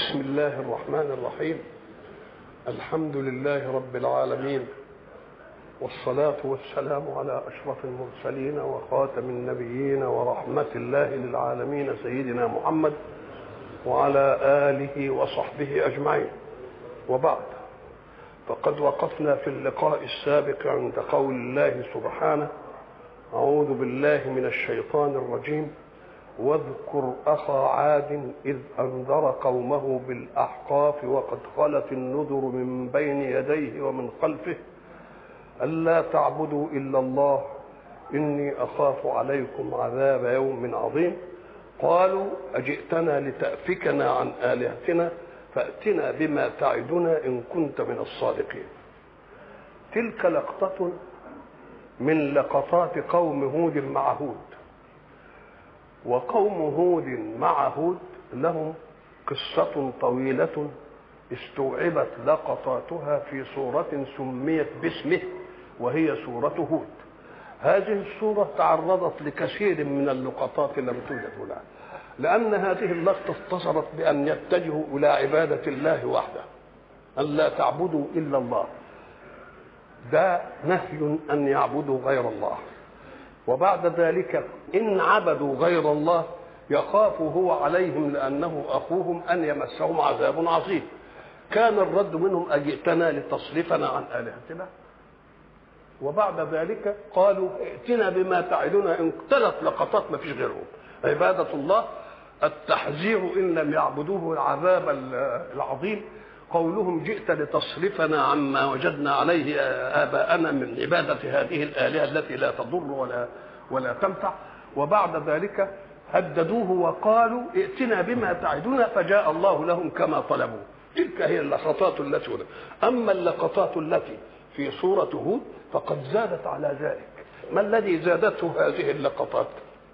بسم الله الرحمن الرحيم الحمد لله رب العالمين والصلاة والسلام على أشرف المرسلين وخاتم النبيين ورحمة الله للعالمين سيدنا محمد وعلى آله وصحبه أجمعين وبعد فقد وقفنا في اللقاء السابق عند قول الله سبحانه أعوذ بالله من الشيطان الرجيم واذكر أخا عاد إذ أنذر قومه بالأحقاف وقد خلت النذر من بين يديه ومن خلفه ألا تعبدوا إلا الله إني أخاف عليكم عذاب يوم عظيم قالوا أجئتنا لتأفكنا عن آلهتنا فأتنا بما تعدنا إن كنت من الصادقين تلك لقطة من لقطات قوم هود مع هود وقوم هود مع هود لهم قصة طويلة استوعبت لقطاتها في سورة سميت باسمه وهي سورة هود هذه السورة تعرضت لكثير من اللقطات لم توجد هناك لأن هذه اللقطة اتصلت بأن يتجهوا إلى عبادة الله وحده أن لا تعبدوا إلا الله ده نهي أن يعبدوا غير الله وبعد ذلك إن عبدوا غير الله يخاف هو عليهم لأنه أخوهم أن يمسهم عذاب عظيم كان الرد منهم أجئتنا لتصرفنا عن آلهتنا وبعد ذلك قالوا ائتنا بما تعدنا إن ثلاث لقطات ما فيش غيرهم عبادة الله التحذير إن لم يعبدوه العذاب العظيم قولهم جئت لتصرفنا عما وجدنا عليه آباءنا من عبادة هذه الآلهة التي لا تضر ولا ولا تنفع وبعد ذلك هددوه وقالوا ائتنا بما تعدنا فجاء الله لهم كما طلبوا تلك هي اللقطات التي هنا أما اللقطات التي في سورة هود فقد زادت على ذلك ما الذي زادته هذه اللقطات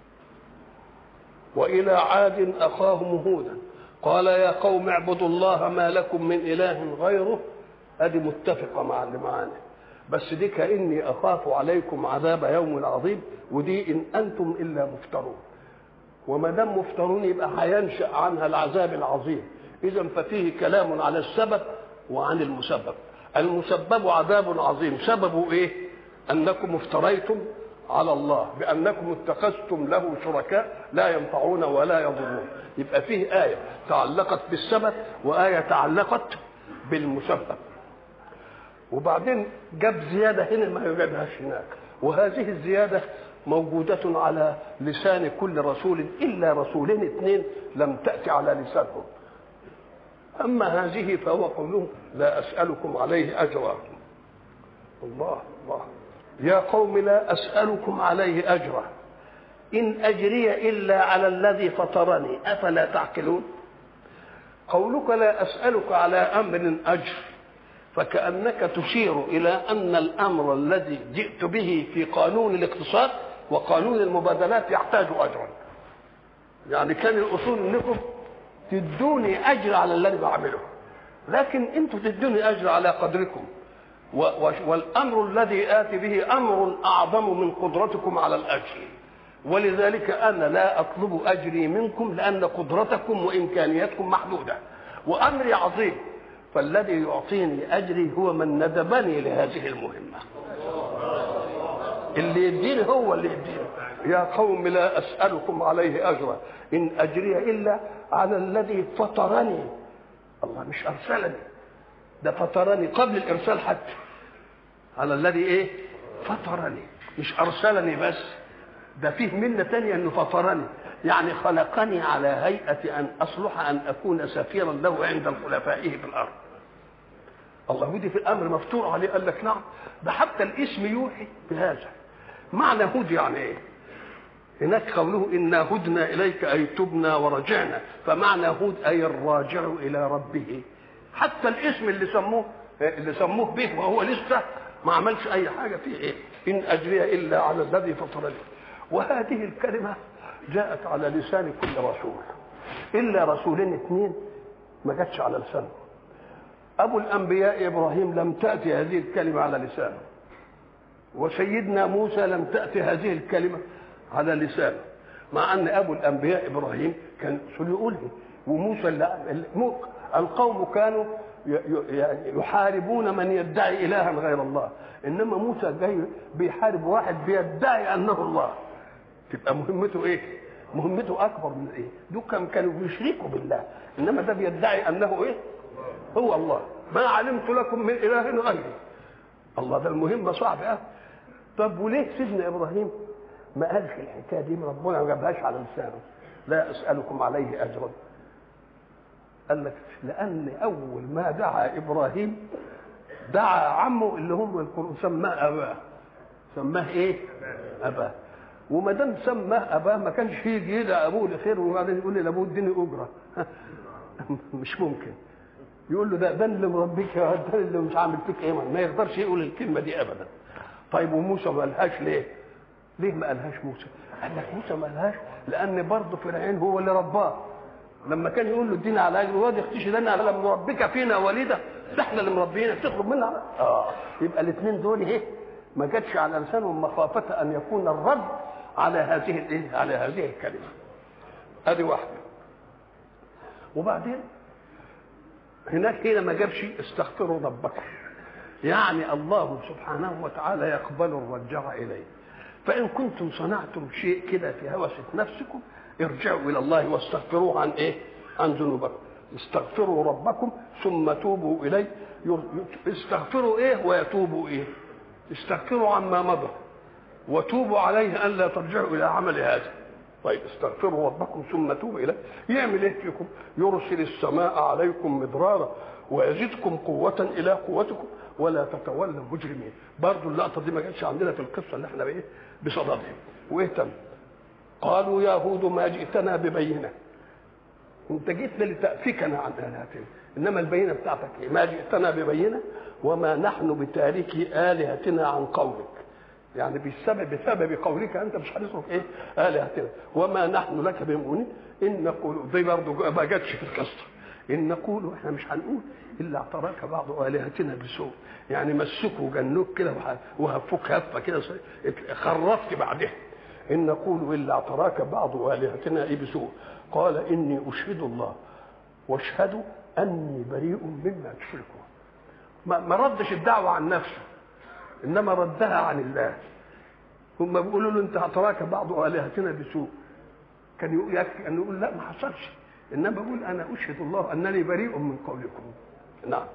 وإلى عاد أخاهم هودا قال يا قوم اعبدوا الله ما لكم من إله غيره أدي متفقة مع اللي معانا بس دي كأني أخاف عليكم عذاب يوم عظيم ودي إن أنتم إلا مفترون وما دام مفترون يبقى هينشأ عنها العذاب العظيم إذا ففيه كلام على السبب وعن المسبب المسبب عذاب عظيم سببه إيه أنكم افتريتم على الله بأنكم اتخذتم له شركاء لا ينفعون ولا يضرون يبقى فيه آية تعلقت بالسبب وآية تعلقت بالمسبب وبعدين جاب زيادة هنا ما يوجدهاش هناك وهذه الزيادة موجودة على لسان كل رسول إلا رسولين اثنين لم تأتي على لسانهم أما هذه فهو قولهم لا أسألكم عليه أجرا الله الله يا قوم لا أسألكم عليه أجرا إن أجري إلا على الذي فطرني أفلا تعقلون قولك لا أسألك على أمر أجر فكأنك تشير إلى أن الأمر الذي جئت به في قانون الاقتصاد وقانون المبادلات يحتاج أجرا يعني كان الأصول أنكم تدوني أجر على الذي بعمله لكن أنتم تدوني أجر على قدركم والامر الذي اتي به امر اعظم من قدرتكم على الاجر ولذلك انا لا اطلب اجري منكم لان قدرتكم وامكانياتكم محدوده وامري عظيم فالذي يعطيني اجري هو من ندبني لهذه المهمه اللي يديني هو اللي يديني يا قوم لا اسالكم عليه اجرا ان اجري الا على الذي فطرني الله مش ارسلني ده فطرني قبل الارسال حتى على الذي ايه فطرني مش ارسلني بس ده فيه منة تانية انه فطرني يعني خلقني على هيئة ان اصلح ان اكون سفيرا له عند خلفائه في الارض الله ودي في الامر مفتوح عليه قال لك نعم ده حتى الاسم يوحي بهذا معنى هود يعني ايه هناك قوله انا هدنا اليك اي تبنا ورجعنا فمعنى هود اي الراجع الى ربه حتى الاسم اللي سموه اللي سموه به وهو لسه ما عملش اي حاجه فيه ايه ان اجري الا على الذي فطرني وهذه الكلمه جاءت على لسان كل رسول الا رسولين اثنين ما جاتش على لسانه ابو الانبياء ابراهيم لم تاتي هذه الكلمه على لسانه وسيدنا موسى لم تاتي هذه الكلمه على لسانه مع ان ابو الانبياء ابراهيم كان يقولها وموسى اللي القوم كانوا يعني يحاربون من يدعي الها غير الله انما موسى جاي بيحارب واحد بيدعي انه الله تبقى مهمته ايه مهمته اكبر من ايه دول كانوا بيشركوا بالله انما ده بيدعي انه ايه هو الله ما علمت لكم من اله غيري الله ده المهمه صعبه أه؟ طب وليه سيدنا ابراهيم ما قالش الحكايه دي ربنا ما جابهاش على لسانه لا اسالكم عليه اجرا قال لك لان اول ما دعا ابراهيم دعا عمه اللي هم القرآن سماه اباه سماه ايه اباه وما دام سماه اباه ما كانش يجي يدعى ابوه لخير وبعدين يقول لي لابوه اديني اجره مش ممكن يقول له ده ده اللي مربيك يا ده اللي مش عامل فيك ايه ما يقدرش يقول الكلمه دي ابدا طيب وموسى ما قالهاش ليه؟ ليه ما قالهاش موسى؟ قال لك موسى ما قالهاش لان برضه فرعون هو اللي رباه لما كان يقول له ادينا على اجر الواد يختشي ده على لما مربيك فينا وليده ده احنا اللي مربيينك تطلب منا اه يبقى الاثنين دول ايه ما جاتش على لسانهم مخافه ان يكون الرد على هذه الايه على هذه الكلمه ادي واحده وبعدين هناك هنا ما جابش استغفروا ربكم يعني الله سبحانه وتعالى يقبل الرجع اليه فان كنتم صنعتم شيء كده في هوسة نفسكم ارجعوا الى الله واستغفروه عن ايه عن ذنوبكم استغفروا ربكم ثم توبوا اليه استغفروا ايه ويتوبوا ايه استغفروا عما مضى وتوبوا عليه الا ترجعوا الى عمل هذا طيب استغفروا ربكم ثم توبوا اليه يعمل ايه فيكم يرسل السماء عليكم مدرارا ويزدكم قوة إلى قوتكم ولا تتولوا مجرمين برضو اللقطة دي ما كانتش عندنا في القصة اللي احنا بايه بصددها وايه تم قالوا يا هود ما جئتنا ببينة انت جئتنا لتأفكنا عن آلهتنا انما البينة بتاعتك ايه ما جئتنا ببينة وما نحن بتاركي آلهتنا عن قولك يعني بسبب بسبب قولك انت مش هنصرف ايه الهتنا وما نحن لك بمؤمنين ان نقول دي برضه ما جاتش في القصه ان نقول احنا مش هنقول الا اعتراك بعض الهتنا بسوء يعني مسكوا وجنوك كده وهفوك هفه كده خرفت بعدها ان نقول الا اعتراك بعض الهتنا ايه بسوء قال اني اشهد الله واشهد اني بريء مما تشركون ما ردش الدعوه عن نفسه انما ردها عن الله هم بيقولوا له انت اعتراك بعض الهتنا بسوء كان يكفي ان يقول لا ما حصلش انما بقول انا اشهد الله انني بريء من قولكم نعم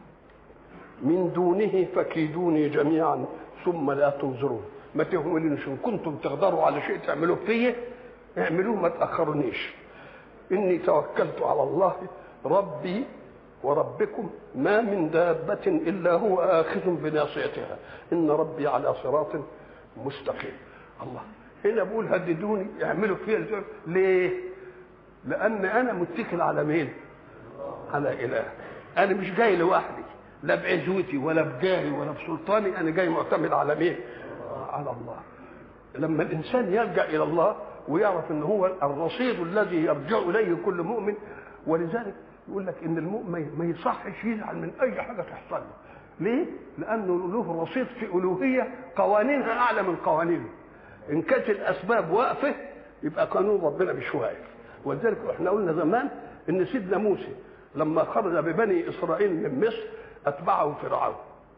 من دونه فكيدوني جميعا ثم لا تنظرون ما تهملونيش ان كنتم تقدروا على شيء تعملوه فيا اعملوه ما تاخرونيش اني توكلت على الله ربي وربكم ما من دابة إلا هو آخذ بناصيتها إن ربي على صراط مستقيم الله هنا بقول هددوني اعملوا فيها ليه؟ لأن أنا متكل على مين؟ على إله أنا مش جاي لوحدي لا بعزوتي ولا بجاهي ولا بسلطاني أنا جاي معتمد على مين؟ على الله لما الإنسان يلجأ إلى الله ويعرف ان هو الرصيد الذي يرجع اليه كل مؤمن ولذلك يقول لك ان المؤمن ما يصحش يزعل من اي حاجه تحصل له ليه؟ لانه له رصيد في الوهيه قوانينها اعلى من قوانينه ان كانت الاسباب واقفه يبقى قانون ربنا مش واقف ولذلك احنا قلنا زمان ان سيدنا موسى لما خرج ببني اسرائيل من مصر اتبعه فرعون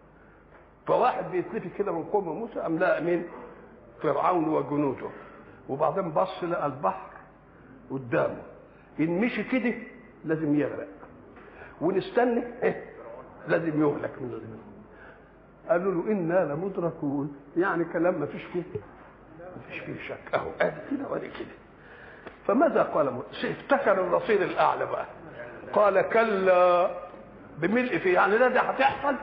فواحد بيتلفي كده من قوم موسى ام لا مين؟ فرعون وجنوده وبعدين بص لقى البحر قدامه ان مشي كده لازم يغرق ونستنى إيه؟ لازم يهلك من الزمن قالوا له انا لمدركون يعني كلام ما فيش فيه ما فيش فيه شك اهو ادي كده وادي كده فماذا قال موسى افتكر الرصيد الاعلى بقى قال كلا بملء فيه يعني ده ده هتحصل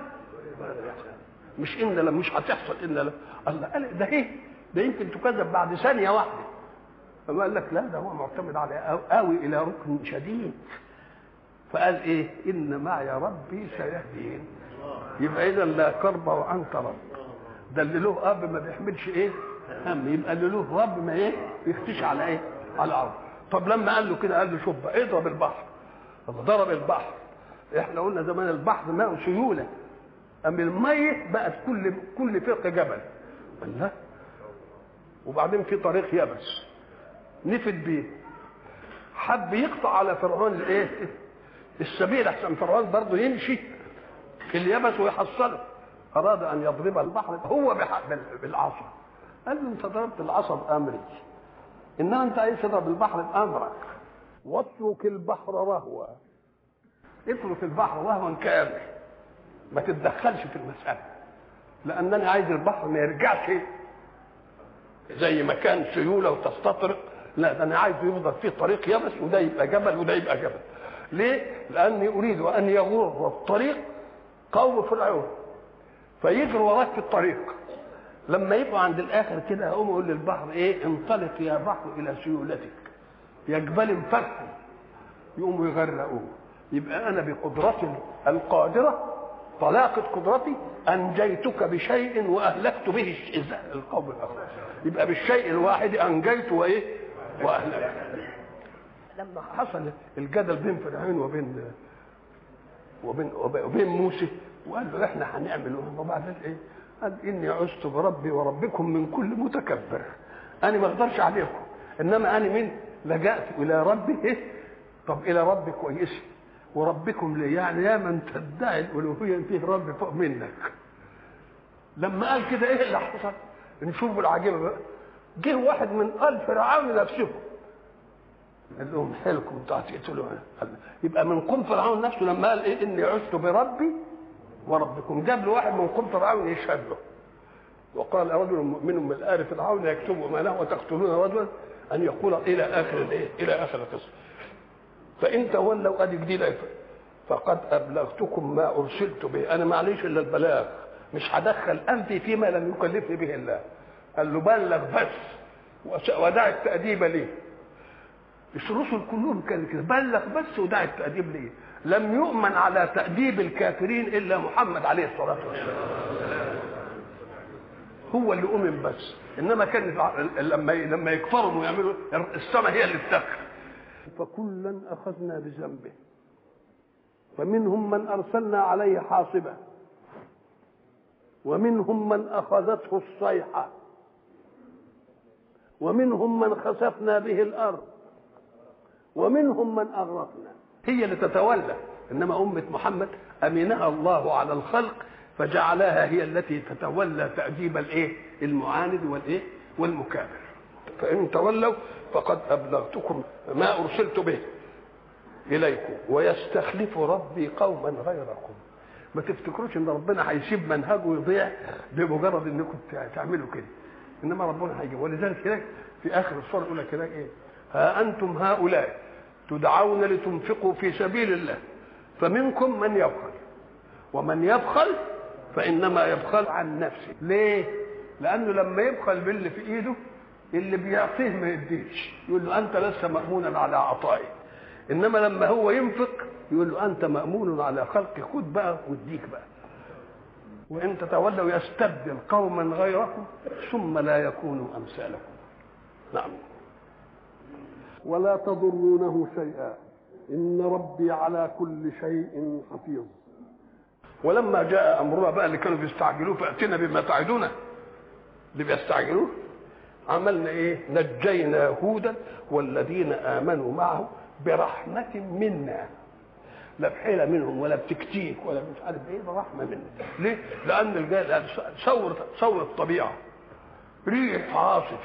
مش ان لا مش هتحصل ان لا الله قال ده ايه ده يمكن تكذب بعد ثانيه واحده فما قال لك لا ده هو معتمد على قوي الى ركن شديد فقال ايه ان معي ربي سيهدين يبقى اذا لا كرب وانت رب ده اللي له اب ما بيحملش ايه هم يبقى اللي له رب ما ايه يختش على ايه على الارض طب لما قال له كده قال له شوف بقى اضرب البحر ضرب البحر احنا قلنا زمان البحر ماء سيوله أم المية بقت كل كل فرق جبل الله وبعدين في طريق يبس نفد بيه حب يقطع على فرعون الايه السبيل احسن فرعون برضه يمشي في اليبس ويحصله اراد ان يضرب البحر هو بالعصا قال له انت ضربت العصا بامري انما انت عايز تضرب البحر بامرك واترك البحر رهوا اترك البحر رهوا كامل ما تتدخلش في المساله لانني عايز البحر ما يرجعش زي ما كان سيوله وتستطرق لا ده انا عايز يفضل فيه طريق يبس وده يبقى جبل وده يبقى جبل ليه؟ لاني اريد ان يغر الطريق قوم فرعون فيجروا وراك في الطريق لما يبقوا عند الاخر كده اقوم اقول للبحر ايه انطلق يا بحر الى سيولتك يا جبال فرح يقوموا يغرقوه يبقى انا بقدرتي القادره طلاقة قدرتي أنجيتك بشيء وأهلكت به القوم الآخر يبقى بالشيء الواحد أنجيت وإيه وأهلكت لما حصل الجدل بين فرعون وبين وبين وبين موسى وقال له احنا هنعمل وبعدين ايه؟ قال اني عزت بربي وربكم من كل متكبر انا ما اقدرش عليكم انما انا من لجأت الى ربي ايه؟ طب الى ربي كويس وربكم ليه؟ يعني يا من تدعي الالوهيه فيه رب فوق منك لما قال كده ايه اللي حصل؟ نشوف العجيبه بقى جه واحد من قلب فرعون نفسه قال لهم حيلكم انتوا هتقتلوا يبقى من قوم فرعون نفسه لما قال ايه اني عشت بربي وربكم جاب له واحد من قوم فرعون يشهد له وقال رجل مؤمن من آل فرعون يكتب امانه وتقتلون رجلا ان يقول الى اخر الايه الى اخر القصه فان تولوا ادي جديده فقد ابلغتكم ما ارسلت به انا معليش الا البلاغ مش هدخل انفي فيما لم يكلفني به الله قال له بلغ بس ودع التأديب ليه مش الرسل كلهم كانوا كده بلغ بس ودع التأديب ليه لم يؤمن على تأديب الكافرين إلا محمد عليه الصلاة والسلام هو اللي أؤمن بس إنما كان لما لما يكفروا ويعملوا السماء هي اللي بتكفر فكلا أخذنا بذنبه فمنهم من أرسلنا عليه حاصبا ومنهم من أخذته الصيحة ومنهم من خسفنا به الأرض ومنهم من أغرقنا هي اللي تتولى إنما أمة محمد أمنها الله على الخلق فجعلها هي التي تتولى تأديب الإيه المعاند والإيه والمكابر فإن تولوا فقد أبلغتكم ما أرسلت به إليكم ويستخلف ربي قوما غيركم ما تفتكروش ان ربنا هيسيب منهجه يضيع بمجرد انكم تعملوا كده انما ربنا هيجيب ولذلك هناك في اخر الصوره يقول لك هناك ايه ها انتم هؤلاء تدعون لتنفقوا في سبيل الله فمنكم من يبخل ومن يبخل فانما يبخل عن نفسه ليه لانه لما يبخل باللي في ايده اللي بيعطيه ما يديش يقول له انت لست مامونا على عطائي انما لما هو ينفق يقول له انت مامون على خلق خد بقى واديك بقى وان تتولوا يستبدل قوما غيركم ثم لا يكونوا امثالكم نعم ولا تضرونه شيئا ان ربي على كل شيء حفيظ ولما جاء امرنا بقى اللي كانوا بيستعجلوه فاتنا بما تعدنا اللي بيستعجلوه عملنا ايه نجينا هودا والذين امنوا معه برحمه منا لا بحيله منهم ولا بتكتيك ولا مش عارف ايه برحمه منا ليه؟ لان الجاهل صور صور الطبيعه ريح عاصف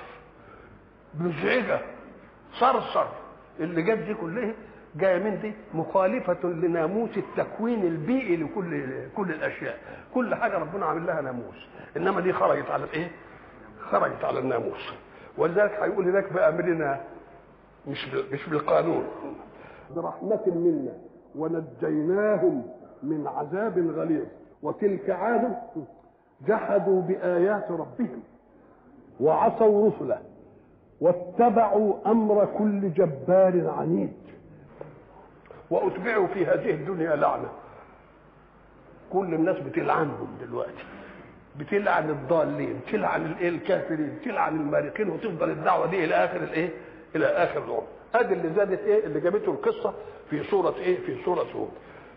مزعجه صرصر اللي جت دي كلها جايه من دي مخالفه لناموس التكوين البيئي لكل كل الاشياء كل حاجه ربنا عامل لها ناموس انما دي خرجت على الايه خرجت على الناموس ولذلك هيقول هناك بامرنا مش مش بالقانون برحمه منا ونجيناهم من عذاب غليظ وتلك عاد جحدوا بايات ربهم وعصوا رسله واتبعوا امر كل جبار عنيد واتبعوا في هذه الدنيا لعنه كل الناس بتلعنهم دلوقتي بتلعن الضالين تلعن الايه الكافرين تلعن المارقين وتفضل الدعوه دي الى اخر الايه الى اخر العمر ادي اللي زادت ايه اللي جابته القصه في سوره ايه في سوره هود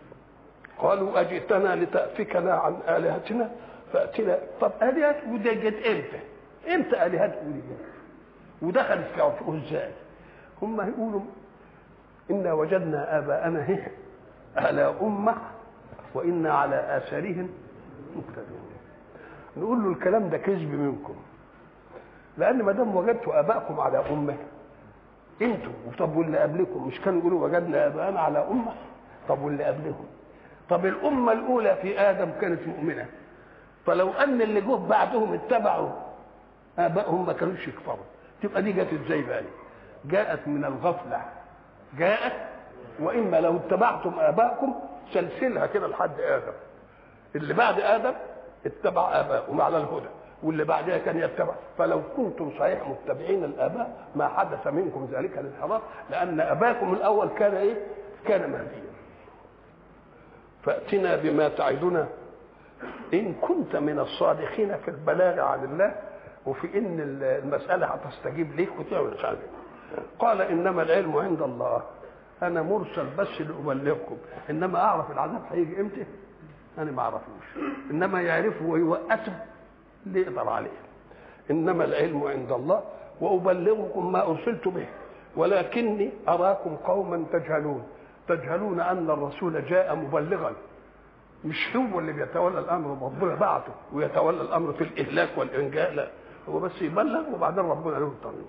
قالوا اجئتنا لتافكنا عن الهتنا فاتنا طب الهه ودي جت امتى امتى الهتكم دي ودخلت في عرفه ازاي هم يقولوا انا وجدنا اباءنا هي على أمة وإنا على آثارهم مقتدون نقول له الكلام ده كذب منكم لأن ما دام وجدتوا آبائكم على أمة انتوا طب واللي قبلكم مش كانوا يقولوا وجدنا آباءنا على أمة طب واللي قبلهم طب الأمة الأولى في آدم كانت مؤمنة فلو أن اللي جه بعدهم اتبعوا آبائهم ما كانوش يكفروا تبقى دي جت ازاي بقى دي؟ جاءت من الغفلة جاءت وإما لو اتبعتم آبائكم سلسلها كده لحد آدم اللي بعد آدم اتبع آبائهم على الهدى واللي بعدها كان يتبع فلو كنتم صحيح متبعين الآباء ما حدث منكم ذلك الانحراف لأن أباكم الأول كان إيه؟ كان مهديا فأتنا بما تعدنا إن كنت من الصادقين في البلاغ عن الله وفي إن المسألة هتستجيب ليك وتعمل مش عارف قال إنما العلم عند الله أنا مرسل بس لأبلغكم إنما أعرف العذاب هيجي إمتى أنا ما أعرفوش إنما يعرفه ويوقته اللي يقدر عليه إنما العلم عند الله وأبلغكم ما أرسلت به ولكني أراكم قوما تجهلون تجهلون أن الرسول جاء مبلغا مش هو اللي بيتولى الامر ربنا بعته ويتولى الامر في الاهلاك والانجاء لا هو بس يبلغ وبعدين ربنا له الطريق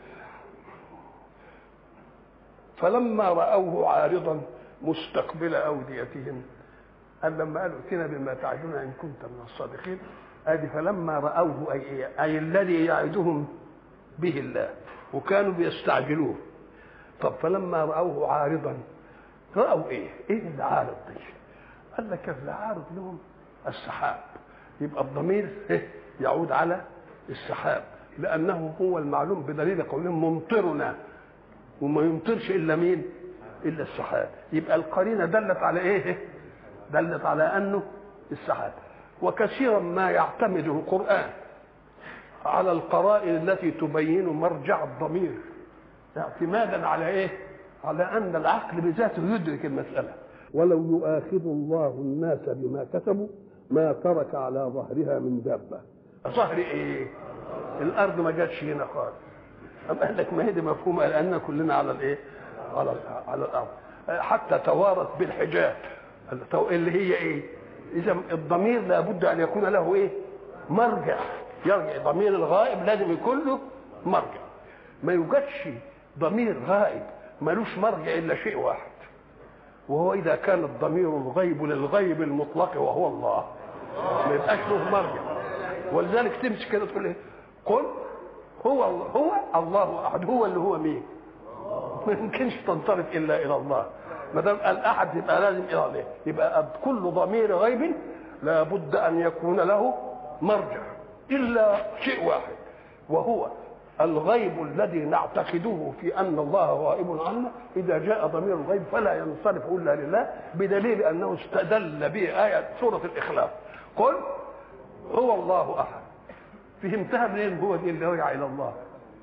فلما راوه عارضا مستقبل اوديتهم قال لما قالوا ائتنا بما تعدنا ان كنت من الصادقين ادي فلما راوه اي إيه؟ اي الذي يعدهم به الله وكانوا بيستعجلوه طب فلما راوه عارضا راوا ايه؟ ايه العارض دي؟ قال لك العارض لهم السحاب يبقى الضمير يعود على السحاب لانه هو المعلوم بدليل قولهم ممطرنا وما يمطرش الا مين الا السحاب يبقى القرينه دلت على ايه دلت على انه السحاب وكثيرا ما يعتمد القران على القرائن التي تبين مرجع الضمير اعتمادا على ايه على ان العقل بذاته يدرك المساله ولو يؤاخذ الله الناس بما كسبوا ما ترك على ظهرها من دابه ظهر ايه الارض ما جاتش هنا خالص أم قال لك ما هي دي مفهومه لان كلنا على الايه على على الارض حتى توارت بالحجاب اللي هي ايه اذا الضمير لابد ان يكون له ايه مرجع يرجع ضمير الغائب لازم يكون له مرجع ما يوجدش ضمير غائب ملوش مرجع الا شيء واحد وهو اذا كان الضمير الغيب للغيب المطلق وهو الله ما يبقاش له مرجع ولذلك تمسك كده تقول ايه قل هو الله هو الله احد هو اللي هو مين ما يمكنش تنصرف الا الى الله ما دام الاحد يبقى لازم الى الله يبقى كل ضمير غيب لابد ان يكون له مرجع الا شيء واحد وهو الغيب الذي نعتقده في ان الله غائب عنا اذا جاء ضمير الغيب فلا ينصرف الا لله بدليل انه استدل به ايه سوره الاخلاص قل هو الله احد فهمتها منين هو دي اللي رجع الى الله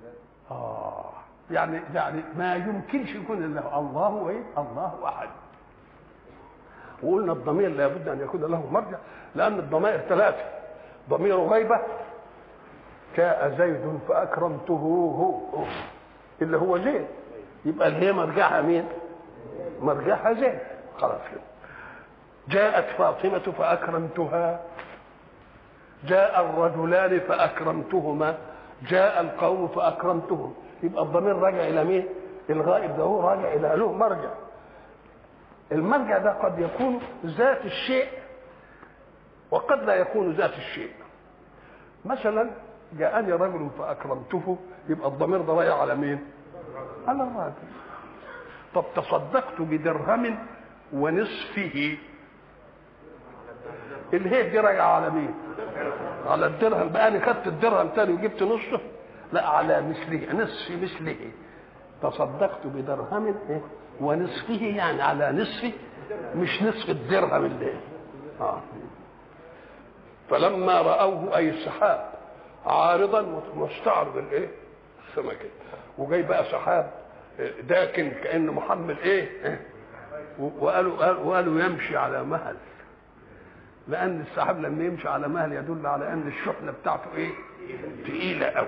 اه يعني يعني ما يمكنش يكون الا الله ايه الله احد وقلنا الضمير لابد ان يكون له مرجع لان الضمائر ثلاثه ضمير غيبه جاء زيد فاكرمته هو اللي هو زيد يبقى اللي هي مرجعها مين مرجعها زيد خلاص كده جاءت فاطمة فأكرمتها جاء الرجلان فأكرمتهما جاء القوم فأكرمتهم يبقى الضمير راجع إلى مين الغائب ده هو راجع إلى له مرجع المرجع ده قد يكون ذات الشيء وقد لا يكون ذات الشيء مثلا جاءني رجل فاكرمته يبقى الضمير ده رايح على مين؟ على الراجل طب تصدقت بدرهم ونصفه الهيد دي راجعه على مين؟ على الدرهم بقى انا خدت الدرهم تاني وجبت نصه لا على مثله نصف مثله تصدقت بدرهم إيه؟ ونصفه يعني على نصفه مش نصف الدرهم اللي آه. فلما رأوه أي السحاب عارضا مستعرض الايه السماء كده وجاي بقى سحاب داكن كانه محمل ايه وقالوا وقالوا يمشي على مهل لان السحاب لما يمشي على مهل يدل على ان الشحنه بتاعته ايه تقيله قوي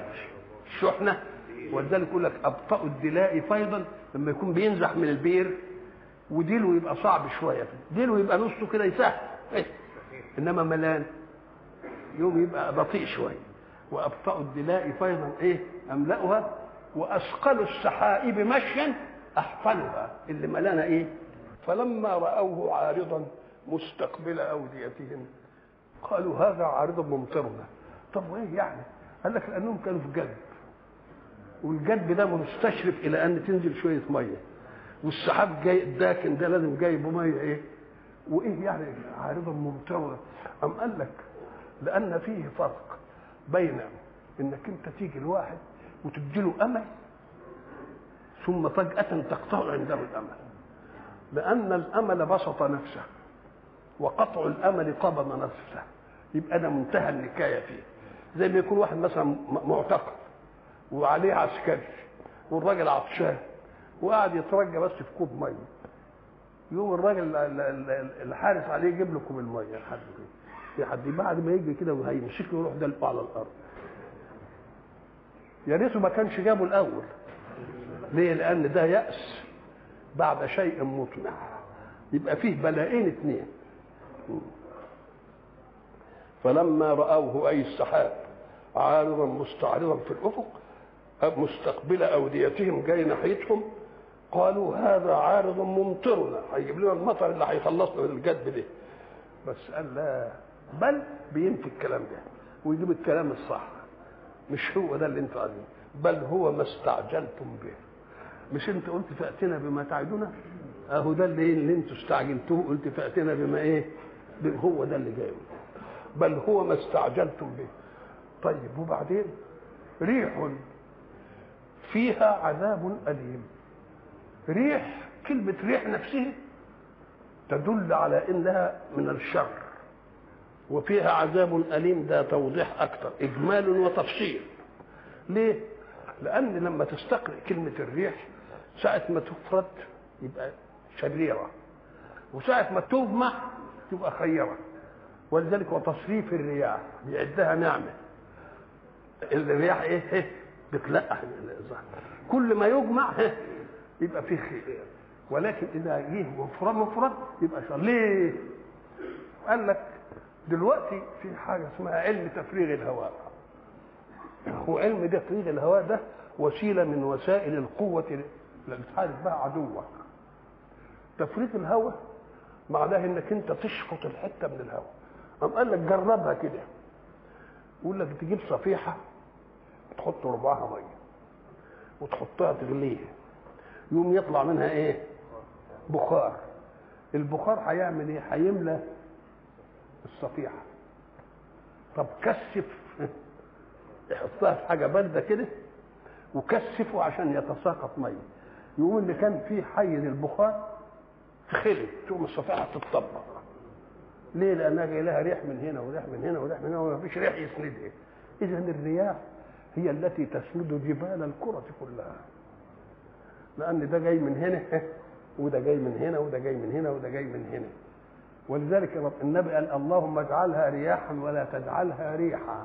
الشحنه ولذلك يقول لك ابطا الدلاء فيضا لما يكون بينزح من البير وديله يبقى صعب شويه ديله يبقى نصه كده يسهل إيه؟ انما ملان يوم يبقى بطيء شويه وابطأ الدلاء فيضا ايه املأها واثقل السحائب مشيا احفلها اللي ملانه ايه فلما راوه عارضا مستقبل اوديتهم قالوا هذا عارض ممطرنا طب وايه يعني قال لك لانهم كانوا في جدب والجدب ده مستشرف الى ان تنزل شويه ميه والسحاب جاي الداكن ده لازم جايبه ميه ايه وايه يعني عارضا ممطرنا ام قال لك لان فيه فرق بين انك انت تيجي لواحد وتديله امل ثم فجاه تقطع عنده الامل لان الامل بسط نفسه وقطع الامل قبض نفسه يبقى ده منتهى النكايه فيه زي ما يكون واحد مثلا معتقل وعليه عسكري والراجل عطشان وقاعد يترجى بس في كوب ميه يوم الراجل الحارس عليه يجيب له كوب الميه لحد كده في حد بعد ما يجي كده وهيمسك له يروح دلقه على الارض يا ريته ما كانش جابه الاول ليه لان ده ياس بعد شيء مطمع يبقى فيه بلاءين اثنين فلما راوه اي السحاب عارضا مستعرضا في الافق مستقبل اوديتهم جاي ناحيتهم قالوا هذا عارض ممطرنا هيجيب لنا المطر اللي هيخلصنا من الجدب ده بس قال لا بل بينفي الكلام ده ويجيب الكلام الصح مش هو ده اللي انتوا عايزينه بل هو ما استعجلتم به مش انت قلت فاتنا بما تعدنا اهو ده اللي, اللي انتوا استعجلتوه قلت فاتنا بما ايه هو ده اللي جاي بل هو ما استعجلتم به طيب وبعدين ريح فيها عذاب أليم ريح كلمة ريح نفسها تدل على إنها من الشر وفيها عذاب أليم ده توضيح أكثر إجمال وتفصيل ليه؟ لأن لما تستقرئ كلمة الريح ساعة ما تفرد يبقى شريرة وساعة ما تجمع تبقى خيرة ولذلك وتصريف الرياح بيعدها نعمة الرياح ايه بتلقح كل ما يجمع يبقى فيه خير ولكن اذا جه مفرد مفرد يبقى شر ليه قال لك دلوقتي في حاجه اسمها علم تفريغ الهواء وعلم تفريغ الهواء ده وسيله من وسائل القوه اللي بتحارب بها عدوك تفريغ الهواء معناه انك انت تشفط الحته من الهواء قام قال لك جربها كده يقول لك تجيب صفيحه تحط ربعها ميه وتحطها تغليها يوم يطلع منها ايه بخار البخار هيعمل ايه هيملى الصفيحه طب كثف يحطها في حاجه بارده كده وكثفه عشان يتساقط ميه يقوم اللي كان فيه حيز البخار تخلي تقوم الصفيحه تتطبق ليه؟ لانها جاي لها ريح من هنا وريح من هنا وريح من هنا وما فيش ريح يسندها اذا الرياح هي التي تسند جبال الكرة كلها لأن ده جاي من هنا وده جاي من هنا وده جاي من هنا وده جاي من هنا ولذلك رب النبي قال اللهم اجعلها رياحا ولا تجعلها ريحا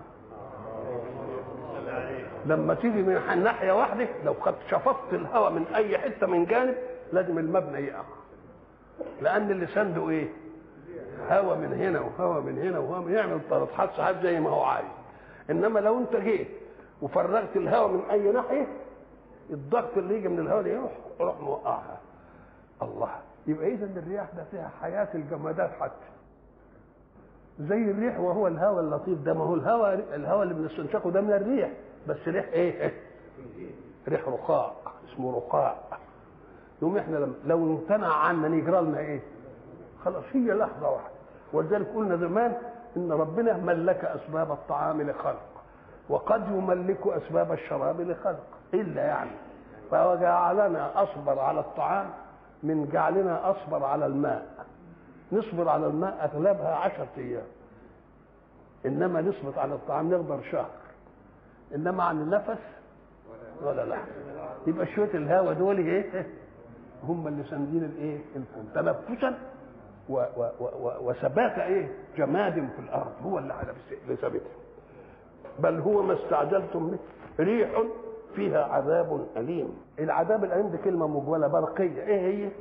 لما تيجي من ناحيه واحده لو قد شفطت الهواء من اي حته من جانب لازم المبنى يقع لان اللي سنده ايه هواء من هنا وهواء من هنا وهواء من يعمل طرطحات سحاب زي ما هو عايز انما لو انت جيت وفرغت الهواء من اي ناحيه الضغط اللي يجي من الهواء ده يروح يروح موقعها الله يبقى اذا الرياح ده فيها حياه الجمادات حتى زي الريح وهو الهواء اللطيف ده ما هو الهواء الهواء اللي بنستنشقه ده من الريح بس ريح ايه ريح رخاء اسمه رخاء يوم احنا لم لو امتنع عنا يجرى لنا ايه خلاص هي لحظه واحده ولذلك قلنا زمان ان ربنا ملك اسباب الطعام لخلق وقد يملك اسباب الشراب لخلق الا يعني فجعلنا اصبر على الطعام من جعلنا اصبر على الماء نصبر على الماء اغلبها عشرة ايام انما نصبر على الطعام نقدر شهر انما عن النفس ولا لا يبقى شويه الهواء دول ايه هم اللي ساندين الايه الكون تنفسا و و و وثبات ايه جماد في الارض هو اللي على اللي ثابتها بل هو ما استعجلتم به ريح فيها عذاب اليم العذاب الاليم دي كلمه مجمله برقيه ايه هي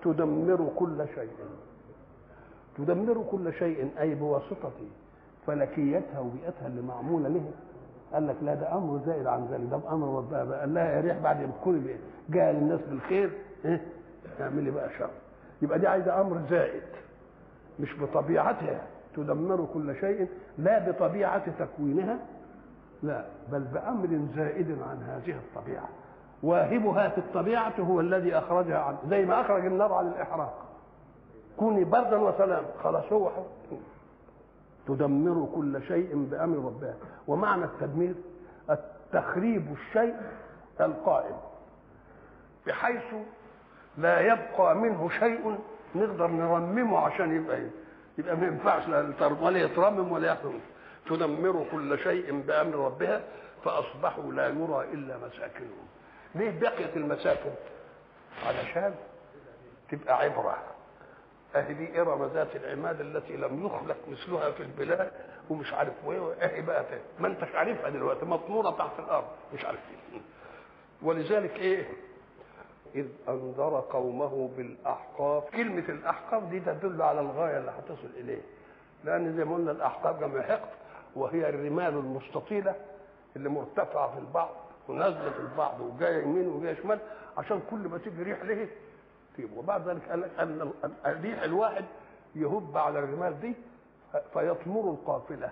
تدمر كل شيء تدمر كل شيء اي بواسطه فلكيتها وبيئتها اللي معموله له قال لك لا ده امر زائد عن ذلك ده امر ربها بقى قال لها يا ريح بعد ما تكوني جايه للناس بالخير ايه اعملي بقى شر يبقى دي عايزه امر زائد مش بطبيعتها تدمر كل شيء لا بطبيعه تكوينها لا بل بامر زائد عن هذه الطبيعه واهبها في الطبيعه هو الذي اخرجها عن زي ما اخرج النار عن الاحراق كوني بردا وسلاما خلاص هو حر. تدمر كل شيء بامر ربها ومعنى التدمير التخريب الشيء القائم بحيث لا يبقى منه شيء نقدر نرممه عشان يبقى إيه؟ يبقى ما ينفعش لا يترمم ولا يترمم ولا يحرم تدمر كل شيء بامر ربها فاصبحوا لا يرى الا مساكنهم ليه بقيت المساكن علشان تبقى عبره اهي دي ارم ذات العماد التي لم يخلق مثلها في البلاد ومش عارف ايه اهي بقى تاني ما انتش عارفها دلوقتي مطموره تحت الارض مش عارف ايه ولذلك ايه إذ أنذر قومه بالأحقاف كلمة الأحقاف دي تدل على الغاية اللي هتصل إليه لأن زي ما قلنا الأحقاف جمع حقد وهي الرمال المستطيلة اللي مرتفعة في البعض ونازلة في البعض وجاية يمين وجاية شمال عشان كل ما تيجي ريح له طيب وبعد ذلك قال لك أن الريح الواحد يهب على الرمال دي فيطمر القافلة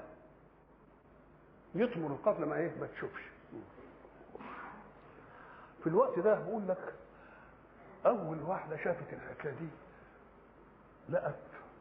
يطمر القافلة ما ايه ما تشوفش في الوقت ده بقول لك اول واحده شافت الحكايه دي لقت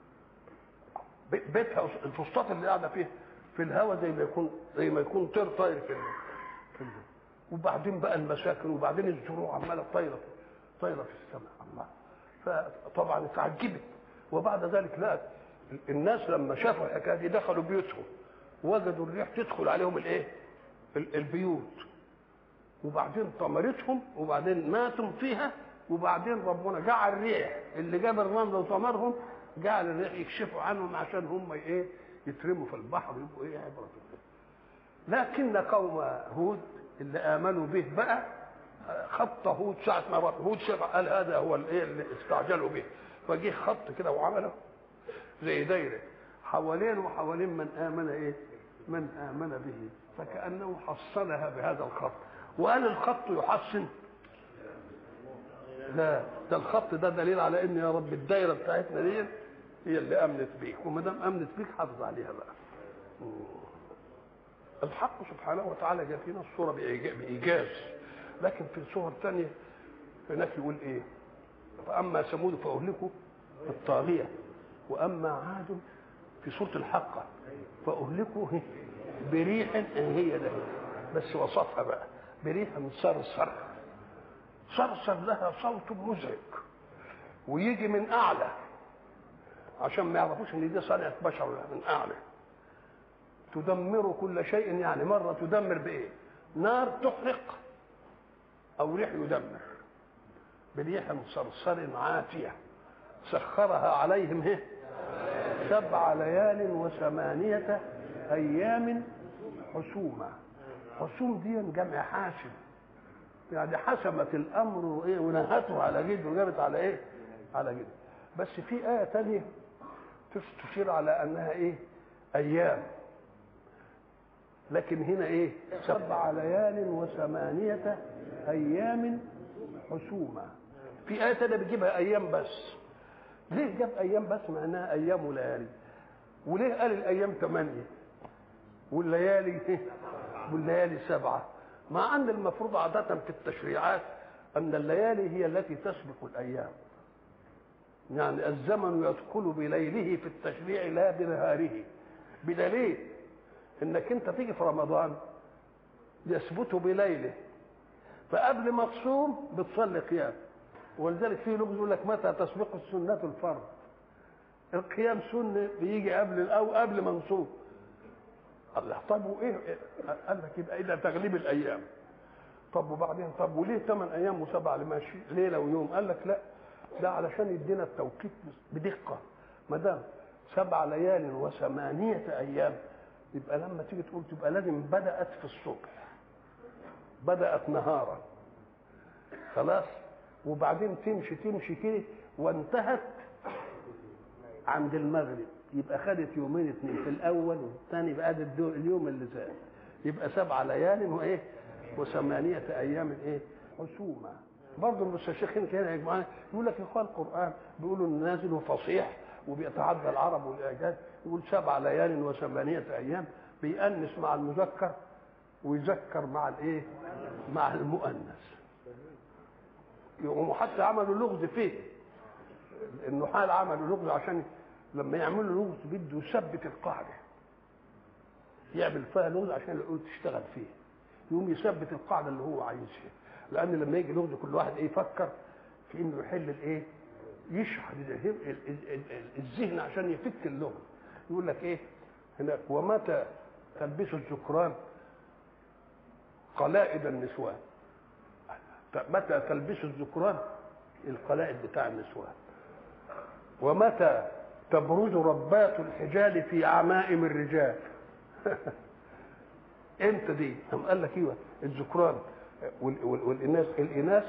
بيتها الفسطاط اللي قاعده فيه في الهواء زي ما يكون زي ما يكون طير طاير في في ال... وبعدين بقى المساكن وبعدين الزروع عماله طايره طايره في السماء الله فطبعا اتعجبت وبعد ذلك لقت الناس لما شافوا الحكايه دي دخلوا بيوتهم وجدوا الريح تدخل عليهم الايه؟ البيوت وبعدين طمرتهم وبعدين ماتوا فيها وبعدين ربنا جعل الريح اللي جاب الرمل وطمرهم جعل الريح يكشفوا عنهم عشان هم ايه يترموا في البحر ويبقوا ايه عبره لكن قوم هود اللي امنوا به بقى خط هود ساعه ما هود شاف قال هذا هو الايه اللي استعجلوا به فجه خط كده وعمله زي دايره حوالين وحوالين من امن ايه من امن به فكانه حصنها بهذا الخط وقال الخط يحسن لا ده الخط ده دليل على ان يا رب الدايره بتاعتنا دي هي اللي امنت بيك وما دام امنت بيك حافظ عليها بقى الحق سبحانه وتعالى جاء فينا الصوره بايجاز لكن في صور ثانيه هناك يقول ايه فاما ثمود فاهلكوا الطاغيه واما عاد في سوره الحقه فاهلكوا بريح هي ده بس وصفها بقى بريح صرصر صرصر لها صوت مزعج ويجي من اعلى عشان ما يعرفوش ان دي صنعه بشر من اعلى تدمر كل شيء يعني مره تدمر بايه نار تحرق او ريح يدمر بريح صرصر عاتيه سخرها عليهم هي سبع ليال وثمانيه ايام حسوما حسوم دي جمع حاسم يعني حسمت الامر وايه ونهته على جد وجابت على ايه؟ على جد بس في ايه ثانيه تشير على انها ايه؟ ايام لكن هنا ايه؟ سبع ليال وثمانية أيام حسوما. في آية تانية بتجيبها أيام بس. ليه جاب أيام بس مع إنها أيام وليالي؟ وليه قال الأيام ثمانية؟ والليالي والليالي سبعة. مع ان المفروض عاده في التشريعات ان الليالي هي التي تسبق الايام يعني الزمن يدخل بليله في التشريع لا بنهاره بدليل انك انت تيجي في رمضان يثبت بليله فقبل ما تصوم بتصلي قيام ولذلك في لغز يقول لك متى تسبق السنة الفرض القيام سنة بيجي قبل او قبل ما نصوم الله طب وايه قال لك يبقى اذا تغليب الايام طب وبعدين طب وليه ثمان ايام وسبع ماشي ليله ويوم قال لك لا ده علشان يدينا التوقيت بدقه ما دام سبع ليال وثمانيه ايام يبقى لما تيجي تقول تبقى لازم بدات في الصبح بدات نهارا خلاص وبعدين تمشي تمشي كده وانتهت عند المغرب يبقى خدت يومين اثنين في الاول والثاني بقى ده الدو- اليوم اللي زاد يبقى سبع ليال وايه وثمانيه ايام ايه حسوما برضه المستشيخين كده يا جماعه يقول لك يا اخوان القران بيقولوا إن نازل وفصيح وبيتعدى العرب والاعجاز يقول سبع ليال وثمانيه ايام بيأنس مع المذكر ويذكر مع الايه مع المؤنث يقوموا حتى عملوا لغز فيه النحال عملوا لغز عشان لما يعملوا لغز بده يثبت القاعده يعمل فيها لغز عشان العقول تشتغل فيه يقوم يثبت القاعده اللي هو عايزها لان لما يجي لغز كل واحد ايه يفكر في انه يحل الايه يشحن الذهن- ال- ال- ال- الذهن عشان يفك اللغز يقول لك ايه هناك ومتى تلبس الذكران قلائد النسوان متى تلبس الذكران القلائد بتاع النسوان ومتى تبرز ربات الحجال في عمائم الرجال امتى دي؟ قام قال لك ايوه الذكران وال- وال- والاناث الاناث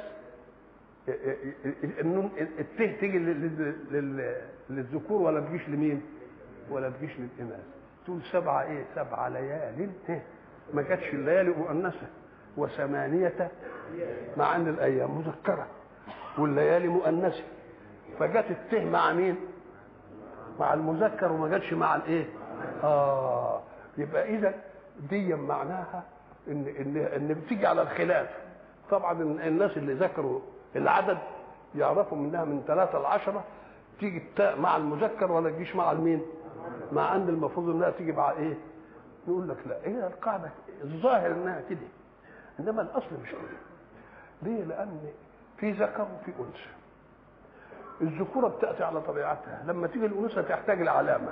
النون الته تيجي لل- لل- للذكور ولا تجيش لمين؟ ولا تجيش للاناث تقول سبعه ايه؟ سبع ليال إيه؟ ما كانتش الليالي مؤنثه وثمانيه مع ان الايام مذكره والليالي مؤنثه فجت الته مع مين؟ مع المذكر وما جاتش مع الايه؟ اه يبقى اذا دي معناها ان ان ان بتيجي على الخلاف طبعا الناس اللي ذكروا العدد يعرفوا منها من ثلاثة لعشرة تيجي التاء مع المذكر ولا تجيش مع المين؟ مع ان المفروض انها تيجي مع ايه؟ نقول لك لا هي القاعدة الظاهر انها كده انما الاصل مش كده ليه؟ لان في ذكر وفي انثى الذكوره بتاتي على طبيعتها لما تيجي الانوثه تحتاج لعلامه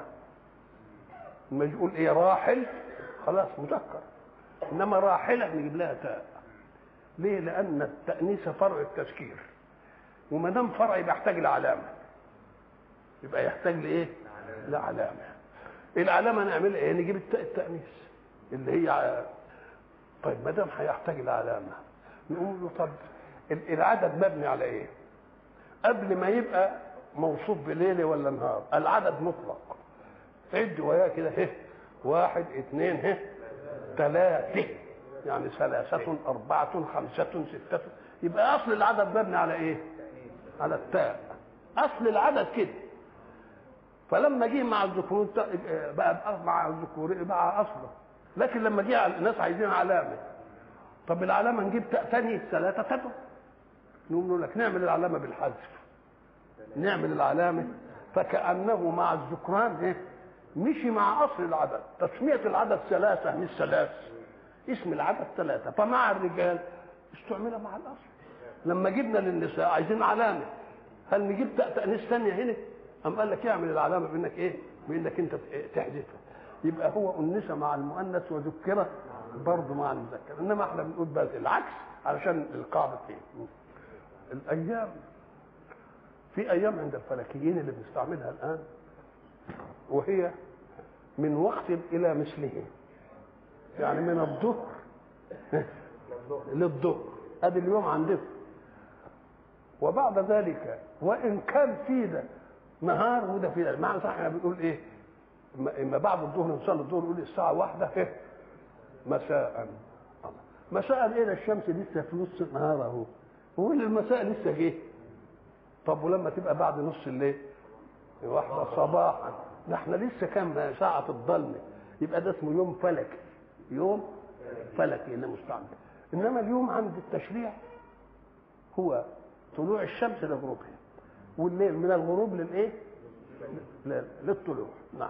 لما يقول ايه راحل خلاص مذكر انما راحله نجيب لها تاء ليه لان التانيث فرع التذكير وما دام فرع يبقى يحتاج لعلامه يبقى يحتاج لايه لعلامه العلامه نعمل ايه نجيب التاء التانيث اللي هي ع- طيب ما دام هيحتاج لعلامه نقول له طب ال- العدد مبني على ايه قبل ما يبقى موصوف بليل ولا نهار العدد مطلق عد وياه كده هه واحد اثنين هه ثلاثة يعني ثلاثة أربعة خمسة ستة يبقى أصل العدد مبني على إيه؟ على التاء أصل العدد كده فلما جه مع الذكور بقى بقى مع الذكور بقى أصله لكن لما جه على الناس عايزين علامة طب العلامة نجيب تاء تاني ثلاثة تبع نقول له لك نعمل العلامة بالحذف نعمل العلامة فكأنه مع الذكران إيه؟ مشي مع أصل العدد تسمية العدد ثلاثة مش ثلاث اسم العدد ثلاثة فمع الرجال استعمل مع الأصل لما جبنا للنساء عايزين علامة هل نجيب تاء تأنيث ثانية هنا أم قال لك اعمل العلامة بأنك إيه بأنك أنت تحذفها يبقى هو أنث مع المؤنث وذكر برضه مع المذكر إنما احنا بنقول بس العكس علشان القاعدة فيه الأيام في أيام عند الفلكيين اللي بنستعملها الآن وهي من وقت إلى مثله يعني من الظهر للظهر ادي اليوم عندكم وبعد ذلك وان كان في ده نهار وده في ده معنى صح احنا بنقول ايه اما إما بعد الظهر نصلي الظهر نقول الساعه واحدة إيه؟ مساء الله. مساء ايه ده الشمس لسه في نص النهار اهو هو اللي المساء لسه جه طب ولما تبقى بعد نص الليل واحدة صباحا ده احنا لسه كام ساعة الظلمة يبقى ده اسمه يوم فلكي يوم فلكي اللي مستعمل انما اليوم عند التشريع هو طلوع الشمس لغروبها والليل من الغروب للايه ل- للطلوع نعم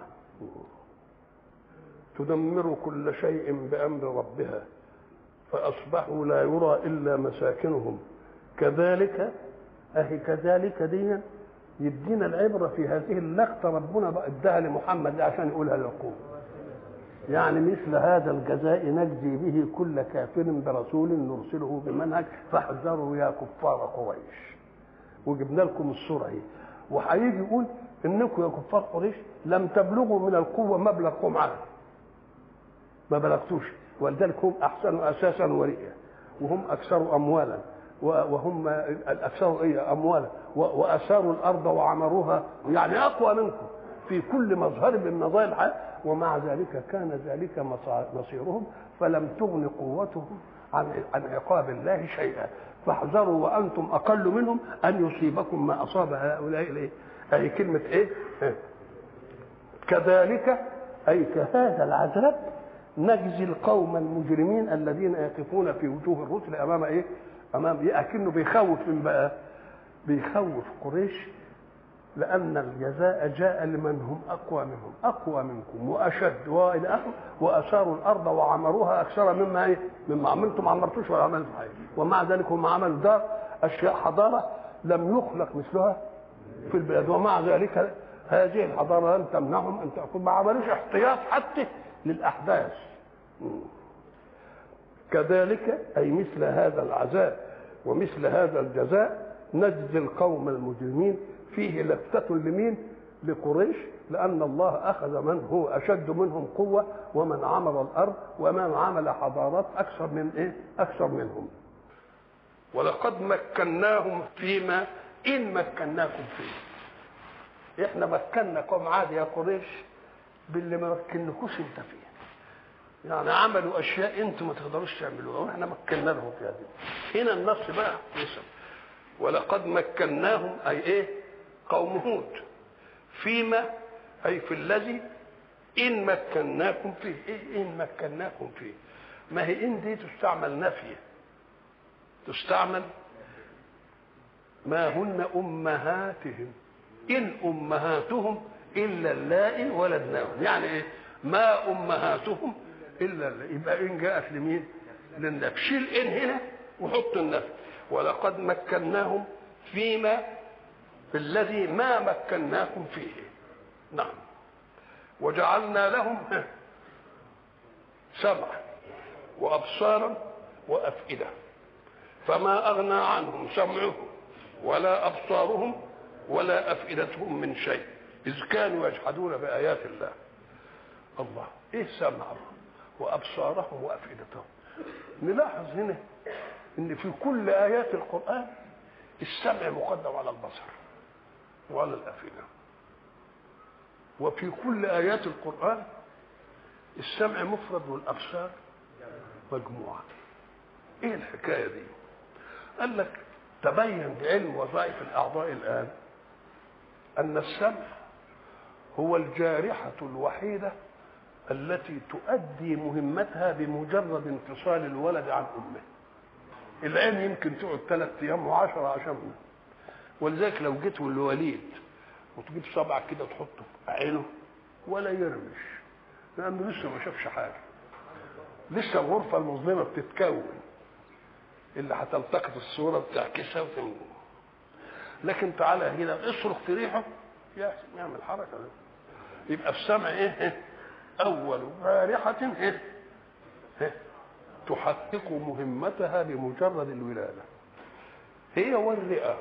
تدمر كل شيء بامر ربها فاصبحوا لا يرى الا مساكنهم كذلك اهي كذلك دي يدينا العبره في هذه اللقطه ربنا بقى اداها لمحمد عشان يقولها للقوم يعني مثل هذا الجزاء نجزي به كل كافر برسول نرسله بمنهج فاحذروا يا كفار قريش وجبنا لكم الصوره اهي وهيجي يقول انكم يا كفار قريش لم تبلغوا من القوه مبلغ قوم عاد ما بلغتوش ولذلك هم احسن اساسا ورئيا وهم اكثر اموالا وهم الاكثر ايه اموالا واثاروا الارض وعمروها يعني اقوى منكم في كل مظهر من مظاهر الحياه ومع ذلك كان ذلك مصيرهم فلم تغن قوتهم عن عن عقاب الله شيئا فاحذروا وانتم اقل منهم ان يصيبكم ما اصاب هؤلاء الايه اي كلمه ايه كذلك اي كهذا العذاب نجزي القوم المجرمين الذين يقفون في وجوه الرسل امام ايه امام اكنه بيخوف من بقى بيخوف قريش لأن الجزاء جاء لمن هم أقوى منهم أقوى منكم وأشد وإلى آخره وأثاروا الأرض وعمروها أكثر مما إيه؟ مما عملتم ما عمرتوش ولا عملتم حاجة ومع ذلك هم عملوا دار أشياء حضارة لم يخلق مثلها في البلاد ومع ذلك هذه الحضارة لم تمنعهم أن تأخذ ما عملوش احتياط حتى للأحداث كذلك أي مثل هذا العذاب ومثل هذا الجزاء نجزي القوم المجرمين فيه لفتة لمين؟ لقريش لأن الله أخذ من هو أشد منهم قوة ومن عمر الأرض ومن عمل حضارات أكثر من إيه؟ أكثر منهم. ولقد مكناهم فيما إن مكناكم فيه. إحنا مكنا قوم عاد يا قريش باللي ما مكنكوش أنت فيه. يعني عملوا أشياء أنتم ما تقدروش تعملوها وإحنا مكنا لهم في هذه. هنا النص بقى يسمى ولقد مكناهم أي إيه؟ قوم هود فيما أي في الذي إن مكناكم فيه إيه إن مكناكم فيه ما هي إن دي تستعمل نافية تستعمل ما هن أمهاتهم إن أمهاتهم إلا اللائي ولدناهم يعني إيه ما أمهاتهم إلا اللائي يبقى إن جاءت لمين للنفي شيل إن هنا وحط النفي ولقد مكناهم فيما في الذي ما مكناكم فيه نعم وجعلنا لهم سمعا وابصارا وافئده فما اغنى عنهم سمعهم ولا ابصارهم ولا افئدتهم من شيء اذ كانوا يجحدون بايات الله الله ايه سمعهم وابصارهم وافئدتهم نلاحظ هنا ان في كل ايات القران السمع مقدم على البصر وعلى الأفئدة وفي كل آيات القرآن السمع مفرد والأبصار مجموعة إيه الحكاية دي؟ قال لك تبين بعلم وظائف الأعضاء الآن أن السمع هو الجارحة الوحيدة التي تؤدي مهمتها بمجرد انفصال الولد عن أمه العين يمكن تقعد ثلاث أيام وعشرة عشان ولذلك لو جيت لوليد وتجيب صبعك كده تحطه في عينه ولا يرمش لانه لسه ما شافش حاجه لسه الغرفه المظلمه بتتكون اللي هتلتقط الصوره بتعكسها وتم لكن تعالى هنا اصرخ في ريحه يعمل حركه يبقى السمع ايه اول رائحه ايه تحقق مهمتها بمجرد الولاده هي والرئه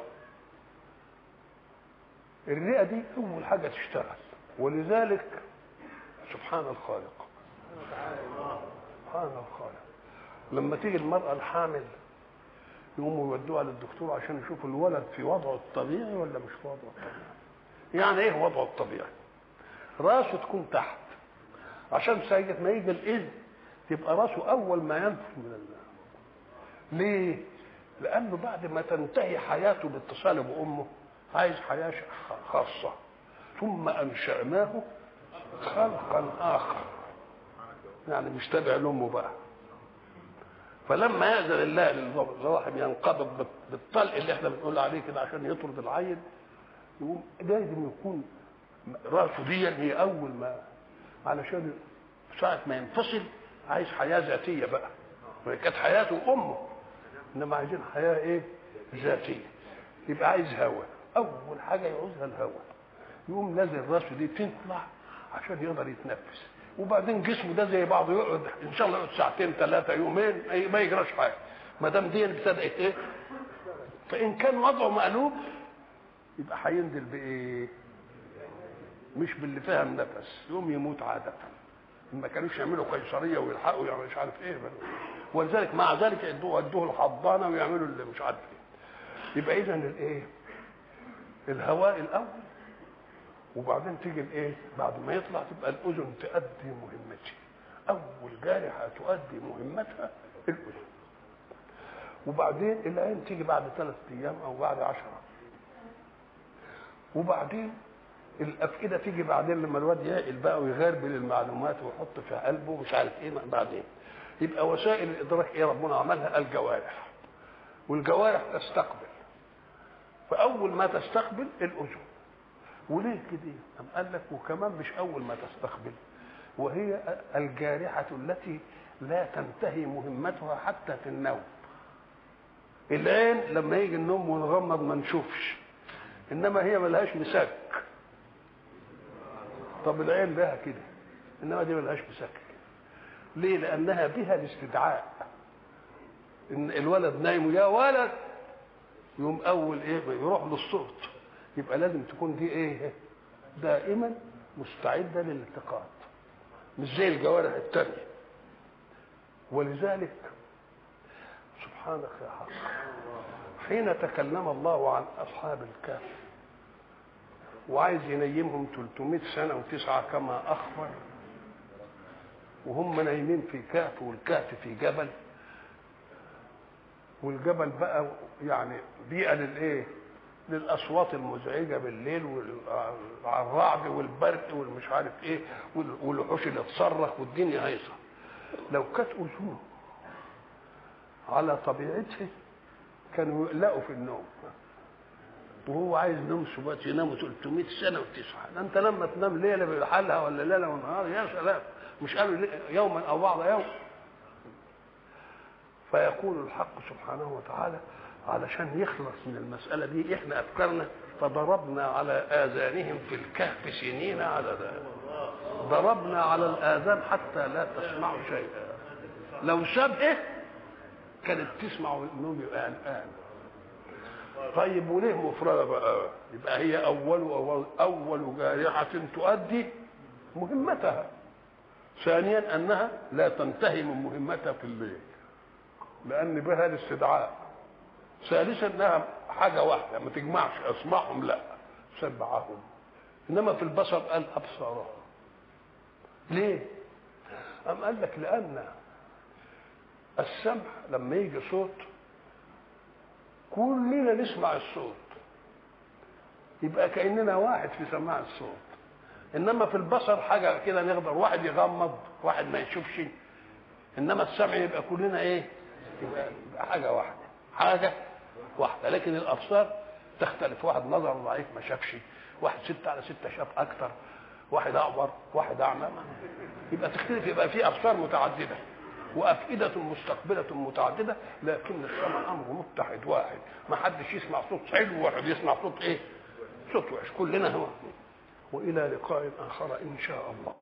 الرئه دي اول حاجه تشتغل ولذلك سبحان الخالق سبحان الخالق لما تيجي المراه الحامل يقوموا يودوها للدكتور عشان يشوفوا الولد في وضعه الطبيعي ولا مش في وضعه الطبيعي يعني ايه وضعه الطبيعي راسه تكون تحت عشان ساعة ما يجي الاذن تبقى راسه اول ما ينفذ من الله ليه لانه بعد ما تنتهي حياته باتصاله بامه عايز حياه خاصه ثم انشاناه خلقا اخر يعني مش تابع لامه بقى فلما يأذن الله للرحم ينقبض بالطلق اللي احنا بنقول عليه كده عشان يطرد العين يقوم لازم يكون راسه دي هي اول ما علشان ساعة ما ينفصل عايز حياة ذاتية بقى كانت حياته أمه إنما عايزين حياة إيه؟ ذاتية يبقى عايز هواء أول حاجة يعوزها الهواء يقوم نازل راسه دي تطلع عشان يقدر يتنفس وبعدين جسمه ده زي بعضه يقعد ان شاء الله يقعد ساعتين ثلاثه يومين ما يجراش حاجه ما دام دي ابتدات ايه فان كان وضعه مقلوب يبقى هينزل بايه مش باللي فهم نفس يوم يموت عاده ما كانوش يعملوا قيصريه ويلحقوا يعني مش عارف ايه بل. ولذلك مع ذلك يدوه يدوه الحضانه ويعملوا اللي مش عارف ايه يبقى اذا الايه الهواء الاول وبعدين تيجي الايه بعد ما يطلع تبقى الاذن تؤدي مهمتها اول جارحه تؤدي مهمتها الاذن وبعدين العين تيجي بعد ثلاث ايام او بعد عشرة وبعدين الافئده تيجي بعدين لما الواد يعقل بقى ويغربل المعلومات ويحط في قلبه مش عارف ايه بعدين يبقى وسائل الادراك ايه ربنا عملها الجوارح والجوارح تستقبل فاول ما تستقبل الاذن وليه كده أم قال لك وكمان مش اول ما تستقبل وهي الجارحه التي لا تنتهي مهمتها حتى في النوم العين لما يجي النوم ونغمض ما نشوفش انما هي ملهاش مساك طب العين لها كده انما دي ملهاش مساك ليه لانها بها الاستدعاء ان الولد نايم يا ولد يوم اول ايه يروح للصوت يبقى لازم تكون دي ايه دائما مستعده للالتقاط مش زي الجوارح التانية ولذلك سبحانك يا حق حين تكلم الله عن اصحاب الكهف وعايز ينيمهم 300 سنه وتسعه كما اخبر وهم نايمين في كهف والكهف في جبل والجبل بقى يعني بيئه للايه؟ للاصوات المزعجه بالليل والرعد والبرق والمش عارف ايه والوحوش اللي تصرخ والدنيا هيصه لو كانت اذنه على طبيعته كانوا يقلقوا في النوم وهو عايز نوم سبات يناموا 300 سنه وتسعه ده انت لما تنام ليله بحالها ولا ليله ونهار يا سلام مش قالوا يوما او بعض يوم فيقول الحق سبحانه وتعالى علشان يخلص من المسألة دي احنا أفكارنا فضربنا على آذانهم في الكهف سنين عددا ضربنا على الآذان حتى لا تسمعوا شيئا لو ساب ايه كانت تسمع النوم يبقى الآن طيب وليه مفردة بقى يبقى هي أول أول, أول جارحة تؤدي مهمتها ثانيا أنها لا تنتهي من مهمتها في الليل لأن بها الاستدعاء ثالثا انها حاجه واحده ما تجمعش اسمعهم لا سبعهم انما في البصر قال ابصارهم ليه ام قال لك لان السمع لما يجي صوت كلنا نسمع الصوت يبقى كاننا واحد في سماع الصوت انما في البصر حاجه كده نقدر واحد يغمض واحد ما يشوفش انما السمع يبقى كلنا ايه يبقى حاجه واحده حاجه واحده لكن الابصار تختلف واحد نظر ضعيف ما شافش واحد ستة على ستة شاف أكثر واحد أعور واحد أعمى يبقى تختلف يبقى في أبصار متعددة وأفئدة مستقبلة متعددة لكن السمع أمر متحد واحد ما حدش يسمع صوت حلو وواحد يسمع صوت إيه؟ صوت وحش كلنا هو وإلى لقاء آخر إن شاء الله